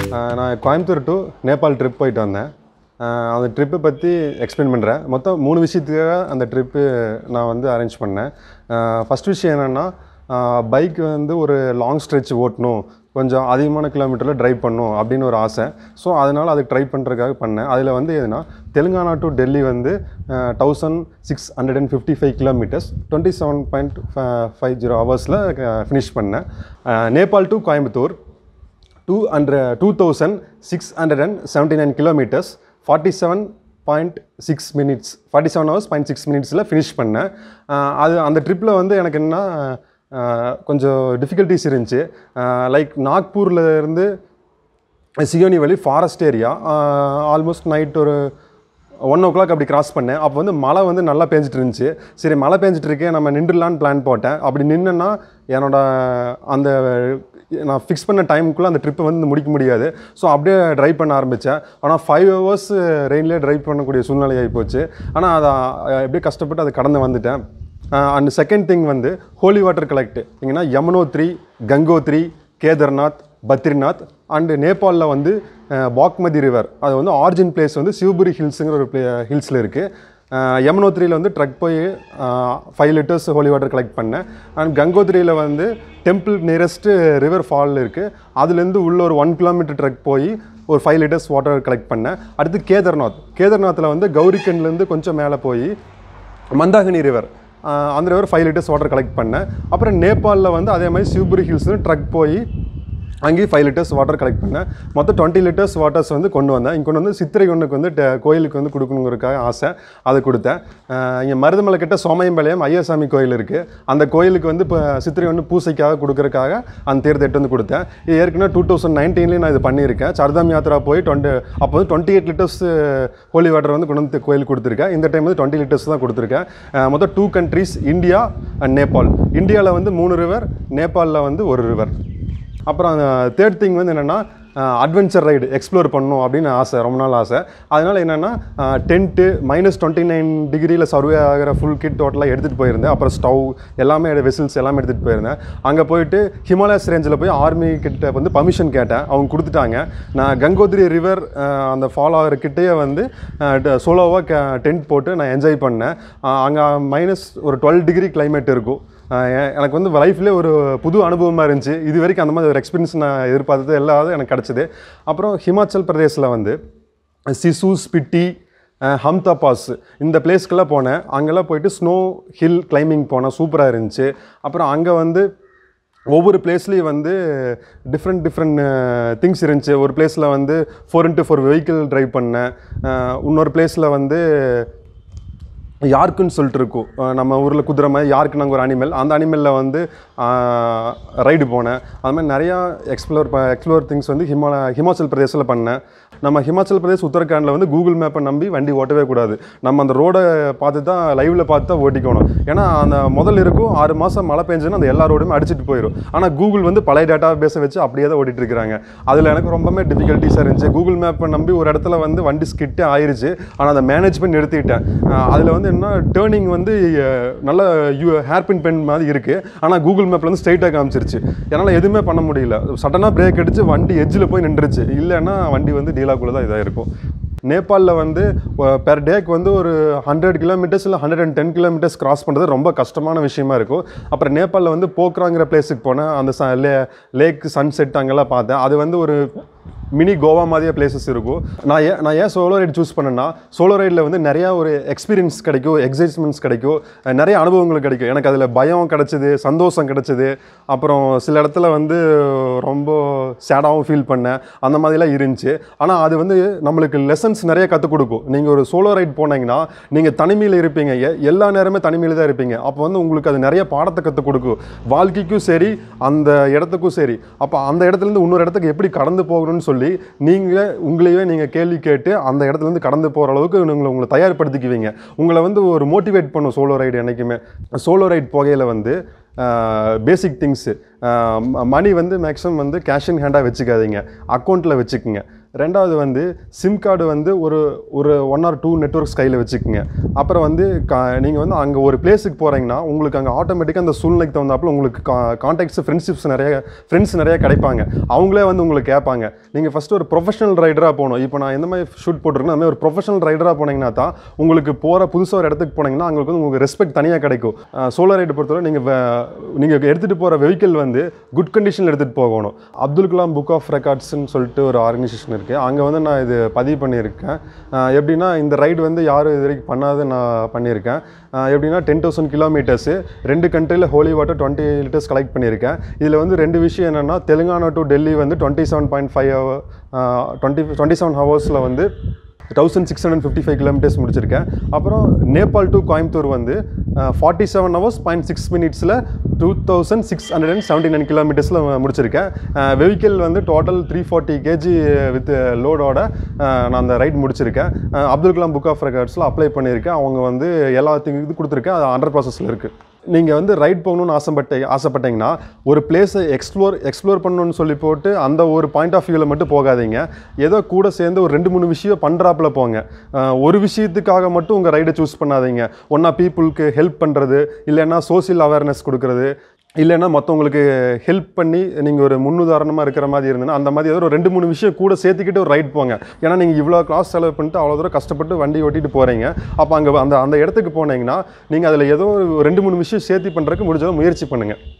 ஆஹ் நான் Coimbatore to Nepal trip போயிட்டு வந்தேன் ஆஹ் அந்த ட்ரிப்பை பற்றி எக்ஸ்பிளைன் பண்ணுறேன் மொத்தம் மூணு விஷயத்துக்காக அந்த ட்ரிப்பு நான் வந்து அரேஞ்ச் பண்ணேன் ஃபஸ்ட் விஷயம் என்னென்னா பைக் வந்து ஒரு லாங் ஸ்ட்ரெச் ஓட்டணும் கொஞ்சம் அதிகமான கிலோமீட்டரில் ட்ரைவ் பண்ணணும் அப்படின்னு ஒரு ஆசை ஸோ அதனால் அது ட்ரை பண்ணுறதுக்காக பண்ணேன் அதில் வந்து எதுனா தெலுங்கானா டு டெல்லி வந்து thousand six hundred and fifty five kilometres twenty seven point five zero ஹவர்ஸில் ஃபினிஷ் பண்ணேன் ah Nepal to Coimbatore two hundred two thousand six hundred and seventy nine kilometres forty seven point six minutes forty seven hours point six மினிட்ஸில் finish பண்ணேன் ah அது அந்த ட்ரிப்பில் வந்து எனக்கு என்ன ஆஹ் கொஞ்சம் டிஃபிகல்ட்டிஸ் இருந்துச்சு லைக் நாக்பூரில் இருந்து சியோனி வழி ஃபாரஸ்ட் ஏரியா ஆல்மோஸ்ட் நைட் ஒரு ஒன் ஓ கிளாக் அப்படி கிராஸ் பண்ணேன் அப்போ வந்து மழை வந்து நல்லா பேஞ்சிட்டு இருந்துச்சு சரி மழை பேஞ்சிட்டு இருக்கே நம்ம நின்றுலான்னு பிளான் போட்டேன் அப்படி நின்னுன்னா என்னோட அந்த நான் ஃபிக்ஸ் பண்ண டைமுக்குள்ளே அந்த ட்ரிப்பை வந்து முடிக்க முடியாது ஸோ அப்படியே ட்ரைவ் பண்ண ஆரம்பித்தேன் ஆனால் ஃபைவ் ஹவர்ஸ் ரெயின்லேயே ட்ரைவ் பண்ணக்கூடிய சூழ்நிலை ஆகி போச்சு ஆனால் அதை அஹ், எப்படியே கஷ்டப்பட்டு அதை கடந்து வந்துட்டேன் அண்ட் செகண்ட் திங் வந்து ஹோலி வாட்டர் கலெக்ட் இங்கன்னா யமுனோத்ரி கங்கோத்ரி கேதார்நாத் பத்ரிநாத் அண்டு நேபாளில் வந்து அஹ், பாக்மதி ரிவர் அது வந்து ஆரிஜின் பிளேஸ் வந்து சிவபுரி ஹில்ஸுங்கிற ஒரு பிளே ஹில்ஸில் இருக்குது யமுனோத்ரியில் வந்து ட்ரக் போய் five litres holy water collect பண்ணேன் அண்ட் கங்கோத்ரியில் வந்து டெம்பிள் நியரஸ்ட்டு ரிவர் ஃபால் இருக்குது அதுலேருந்து உள்ள ஒரு ஒன் கிலோமீட்டர் ட்ரக் போய் ஒரு ஃபைவ் லிட்டர்ஸ் வாட்டர் கலெக்ட் பண்ணேன் அடுத்து கேதார்நாத் கேதார்நாத்தில் வந்து கௌரிக்கண்ட்லேருந்து கொஞ்சம் மேலே போய் மந்தாகினி ரிவர் அந்த river five litres water collect பண்ணேன் அப்புறம் நேபாளில் வந்து அதே மாதிரி சிவபுரி ஹில்ஸ்னு ட்ரக் போய் அங்கேயும் ஃபைவ் லிட்டர்ஸ் வாட்டர் கலெக்ட் பண்ணேன் மொத்தம் டுவெண்ட்டி லிட்டர்ஸ் வாட்டர்ஸ் வந்து கொண்டு வந்தேன் இங்கே கொண்டு வந்து சித்திரை ஒன்றுக்கு வந்து டெ- கோயிலுக்கு வந்து கொடுக்கணுங்கிறதுக்காக ஆசை அதை கொடுத்தேன் இங்கே மருதமலை கிட்ட சோமயம்பாளையம் ஐயசாமி கோயில் இருக்குது அந்த கோயிலுக்கு வந்து இப்போ சித்திரை ஒன்று பூசைக்காக கொடுக்கறதுக்காக அந்த தீர்த்த எட்டு வந்து கொடுத்தேன் இது ஏற்கனவே டூ தௌசண்ட் நைன்டீன்லேயும் நான் இது பண்ணியிருக்கேன் சர்தாம் யாத்ரா போய் டுவெண்ட்டி அப்போ வந்து twenty eight litres holy water வந்து கொண்டு வந்து கோயிலுக்கு கொடுத்துருக்கேன் இந்த டைம் வந்து டுவெண்ட்டி லிட்டர்ஸ் தான் கொடுத்துருக்கேன் அஹ் மொத்தம் two countries India and Nepal இந்தியாவில் வந்து மூணு ரிவர் நேபாளில் வந்து ஒரு ரிவர் அப்புறம் தேர்ட் திங் வந்து என்னென்னா அட்வென்ச்சர் ரைடு எக்ஸ்ப்ளோர் பண்ணணும் அப்படின்னு ஆசை ரொம்ப நாள் ஆசை அதனால் என்னென்னா டென்ட்டு மைனஸ் டுவெண்ட்டி நைன் டிகிரியில் சர்வே ஆகிற ஃபுல் கிட் டோட்டலாக எடுத்துகிட்டு போயிருந்தேன் அப்புறம் ஸ்டவ் எல்லாமே வெசில்ஸ் எல்லாமே எடுத்துகிட்டு போயிருந்தேன் அங்கே போயிட்டு ஹிமாலயஸ் ரேஞ்சில் போய் ஆர்மி கிட்ட வந்து பர்மிஷன் கேட்டேன் அவங்க கொடுத்துட்டாங்க நான் கங்கோத்ரி ரிவர் அந்த ஃபாலோ ஆகிற கிட்டேயே வந்து சோலோவாக டென்ட் போட்டு நான் என்ஜாய் பண்ணேன் அங்கே மைனஸ் ஒரு டுவெல் டிகிரி climate இருக்கும் ஆஹ் எ- எனக்கு வந்து லைஃப்லேயே ஒரு புது அனுபவமாக இருந்துச்சு இது வரைக்கும் அந்த மாதிரி ஒரு எக்ஸ்பீரியன்ஸ் நான் எதிர்பார்த்தது எல்லாரும் எனக்கு கிடச்சிது அப்புறம் ஹிமாச்சல் பிரதேசில் வந்து சிசு ஸ்பிட்டி அஹ் ஹம்தா பாஸ் இந்த பிளேஸ்க்கெல்லாம் போனேன் அங்கெல்லாம் போயிட்டு ஸ்னோ ஹில் கிளைம்பிங் போனேன் சூப்பராக இருந்துச்சு அப்புறம் அங்கே வந்து ஒவ்வொரு பிளேஸ்லேயும் வந்து டிஃப்ரெண்ட் டிஃப்ரெண்ட் திங்ஸ் இருந்துச்சு ஒரு பிளேஸில் வந்து four into four vehicle drive பண்ணேன் அஹ் இன்னொரு பிளேஸில் வந்து யாருக்குன்னு சொல்லிட்டு இருக்கும் அஹ் நம்ம ஊரில் குதிரை மாதிரி யாருக்கு நாங்கள் ஒரு அனிமல் அந்த அனிமலில் வந்து ரைடு போனேன் அது மாதிரி நிறையா எக்ஸ்ப்ளோர் எக்ஸ்ப்ளோர் திங்ஸ் வந்து ஹிமால ஹிமாச்சல் பிரதேசில் பண்ணேன் நம்ம ஹிமாச்சல் பிரதேஷ் உத்தரகாண்டில் வந்து கூகுள் மேப்பை நம்பி வண்டி ஓட்டவே கூடாது நம்ம அந்த ரோடை பார்த்து தான் லைவில் பார்த்து தான் ஓட்டிக்கணும் ஏன்னா அந்த முதல்ல இருக்கும் ஆறு மாதம் மழை பெஞ்சுன்னா அந்த எல்லா ரோடுமே அடிச்சிட்டு போயிடும் ஆனால் கூகுள் வந்து பழைய டேட்டா பேஸை வச்சு அப்படியே தான் ஓட்டிட்டு இருக்காங்க அதில் எனக்கு ரொம்பவே டிஃபிகல்ட்டிஸாக இருந்துச்சு கூகுள் மேப்பை நம்பி ஒரு இடத்துல வந்து வண்டி ஸ்கிட்டே ஆயிருச்சு ஆனால் அதை மேனேஜ்மெண்ட் நிறுத்திட்டேன் அதில் வந்து என்ன டேர்னிங் வந்து அஹ், நல்ல யூ ஹேர்பின் பென் மாதிரி இருக்குது ஆனால் கூகுள் மேப்பில் வந்து ஸ்ட்ரைட்டாக காமிச்சிருச்சு என்னால் எதுவுமே பண்ண முடியல சடனாக பிரேக் அடிச்சு வண்டி எட்ஜில் போய் நின்றுச்சு இல்லைன்னா வண்டி வந்து டீலாக்குள்ளே தான் இதாக இருக்கும் நேபாளில் வந்து பெர் டேக்கு வந்து ஒரு ஹண்ட்ரட் கிலோமீட்டர்ஸ் இல்லை hundred and ten kilometres cross பண்ணுறது ரொம்ப கஷ்டமான விஷயமா இருக்கும் அப்புறம் நேபாளில் வந்து போக்ராங்கிற பிளேஸுக்கு போனேன் அந்த ச லே லேக் சன்செட் அங்கெல்லாம் பார்த்தேன் அது வந்து ஒரு மினி கோவா மாதிரியே பிளேசஸ் இருக்கும் நான் ஏன் நான் ஏன் சோலோ ரைட் சூஸ் பண்ணேன்னா சோலோ ரைடில் வந்து நிறையா ஒரு எக்ஸ்பீரியன்ஸ் கிடைக்கும் எக்ஸைட்மெண்ட்ஸ் கிடைக்கும் அஹ் நிறைய அனுபவங்கள் கிடைக்கும் எனக்கு அதில் பயம் கிடைச்சிது சந்தோஷம் கிடைச்சிது அப்புறம் சில இடத்துல வந்து ரொம்ப சேடாகவும் ஃபீல் பண்ணேன் அந்த மாதிரிலாம் இருந்துச்சு ஆனால் அது வந்து நம்மளுக்கு லெசன்ஸ் நிறைய கற்றுக் கொடுக்கும் நீங்கள் ஒரு சோலோ ரைட் போனீங்கன்னா நீங்கள் தனிமையில் இருப்பீங்க எ- எல்லா நேரமே தனிமையில் தான் இருப்பீங்க அப்போ வந்து உங்களுக்கு அது நிறைய பாடத்தை கற்றுக் கொடுக்கும் வாழ்க்கைக்கும் சரி அந்த இடத்துக்கும் சரி அப்போ அந்த இடத்துலேருந்து இன்னொரு இடத்துக்கு எப்படி கடந்து போகணும்னு சொல்லி நீங்கள் உங்களையே நீங்கள் கேள்வி கேட்டு அந்த இடத்துலேருந்து கடந்து போகிற அளவுக்கு உங்களை உங்களை தயார்படுத்திக்குவீங்க உங்களை வந்து ஒரு மோட்டிவேட் பண்ணும் சோலோ ரைடு என்றைக்குமே சோலோ ரைட் போகையில் வந்து பேசிக் திங்ஸு மணி வந்து மேக்ஸிமம் வந்து கேஷ் இன் ஹேண்டாக வச்சுக்காதீங்க அக்கௌண்ட்டில் வச்சுக்கோங்க ரெண்டாவது வந்து சிம் கார்டு வந்து ஒரு ஒரு ஒன் ஆர் டூ நெட்ஒர்க்ஸ் கையில் வச்சுக்கோங்க அப்புறம் வந்து நீங்கள் வந்து அங்கே ஒரு பிளேஸுக்கு போகிறீங்கன்னா உங்களுக்கு அங்கே ஆட்டோமேட்டிக்காக அந்த சூழ்நிலைக்கு தகுந்தாப்புல உங்களுக்கு கான்டாக்ட்ஸ் ஃப்ரெண்ட்ஷிப்ஸ் நிறைய ஃப்ரெண்ட்ஸ் நிறைய கிடைப்பாங்க அவங்களே வந்து உங்களுக்கு கேட்பாங்க நீங்கள் ஃபஸ்ட்டு ஒரு ப்ரொஃபஷனல் ரைடராக போகணும் இப்போ நான் எந்த மாதிரி ஷூட் போட்டிருக்கேன் அந்த மாதிரி ஒரு ப்ரொஃபஷனல் ரைடராக போனீங்கன்னா தான் உங்களுக்கு போகிற புதுசாக ஒரு இடத்துக்கு போனீங்கன்னா உங்களுக்கு வந்து உங்களுக்கு ரெஸ்பெக்ட் தனியாக கிடைக்கும் சோலார் ரைடு பொறுத்தவரை நீங்கள் நீங்கள் எடுத்துகிட்டு போகிற வெஹிக்கிள் வந்து குட் கண்டிஷனில் எடுத்துகிட்டு போகணும் அப்துல் கலாம் புக் ஆஃப் ரெக்கார்ட்ஸ்னு சொல்லிட்டு ஒரு ஆர்கனைசேஷன் இருக்குது அங்கே வந்து நான் இது பதிவு பண்ணியிருக்கேன் அஹ் எப்படின்னா இந்த ரைடு வந்து யாரும் இது வரைக்கும் பண்ணாத நான் பண்ணியிருக்கேன் அஹ் எப்படின்னா டென் தௌசண்ட் கிலோமீட்டர்ஸு ரெண்டு கண்ட்ரியில் holy water twenty litres collect பண்ணியிருக்கேன் இதில் வந்து ரெண்டு விஷயம் என்னென்னா தெலுங்கானா டு டெல்லி வந்து twenty seven point five twenty twenty seven ஹவர்ஸில் வந்து thousand six hundred fifty five kilometres முடிச்சிருக்கேன் அப்புறம் நேபாள் டு கோயம்புத்தூர் வந்து forty seven hours point six மினிட்ஸில் two thousand six hundred and seventy nine கிலோமீட்டர்ஸில் முடிச்சிருக்கேன் வெஹிக்கிள் வந்து total three forty KG with லோடோட நான் அந்த ரைட் முடிச்சிருக்கேன் அஹ் அப்துல் கலாம் புக் ஆஃப் ரெக்கார்ட்ஸில் அப்ளை பண்ணியிருக்கேன் அவங்க வந்து எல்லாத்துக்கும் இது கொடுத்துருக்கேன் அது அண்டர் ப்ராசஸில் இருக்குது நீங்கள் வந்து ரைட் போகணும்னு ஆசைப்பட்ட ஆசைப்பட்டீங்கன்னா ஒரு பிளேஸை எக்ஸ்ப்ளோர் எக்ஸ்ப்ளோர் பண்ணணும்னு சொல்லி போட்டு அந்த ஒரு பாயிண்ட் ஆஃப் வியூவில் மட்டும் போகாதீங்க ஏதோ கூட சேர்ந்து ஒரு ரெண்டு மூணு விஷயம் பண்ணுறாப்புல போங்க அஹ் ஒரு விஷயத்துக்காக மட்டும் உங்கள் ரைடை சூஸ் பண்ணாதீங்க ஒன்றா பீப்புளுக்கு ஹெல்ப் பண்ணுறது இல்லைன்னா சோஷியல் அவேர்னஸ் கொடுக்கறது இல்லைன்னா மற்றவங்களுக்கு ஹெல்ப் பண்ணி நீங்கள் ஒரு முன்னுதாரணமாக இருக்கிற மாதிரி இருந்ததுன்னா அந்த மாதிரி ஏதோ ஒரு ரெண்டு மூணு விஷயம் கூட சேர்த்துக்கிட்டு ஒரு ரைட் போங்க ஏன்னா நீங்கள் இவ்வளோ காசு செலவு பண்ணிட்டு அவ்வளோ தூரம் கஷ்டப்பட்டு வண்டி ஓட்டிட்டு போகிறீங்க அப்போ அங்கே அந்த அந்த இடத்துக்கு போனீங்கன்னா நீங்கள் அதில் ஏதோ ஒரு ரெண்டு மூணு விஷயம் சேர்த்து பண்ணுறதுக்கு முடிஞ்சதை முயற்சி பண்ணுங்கள்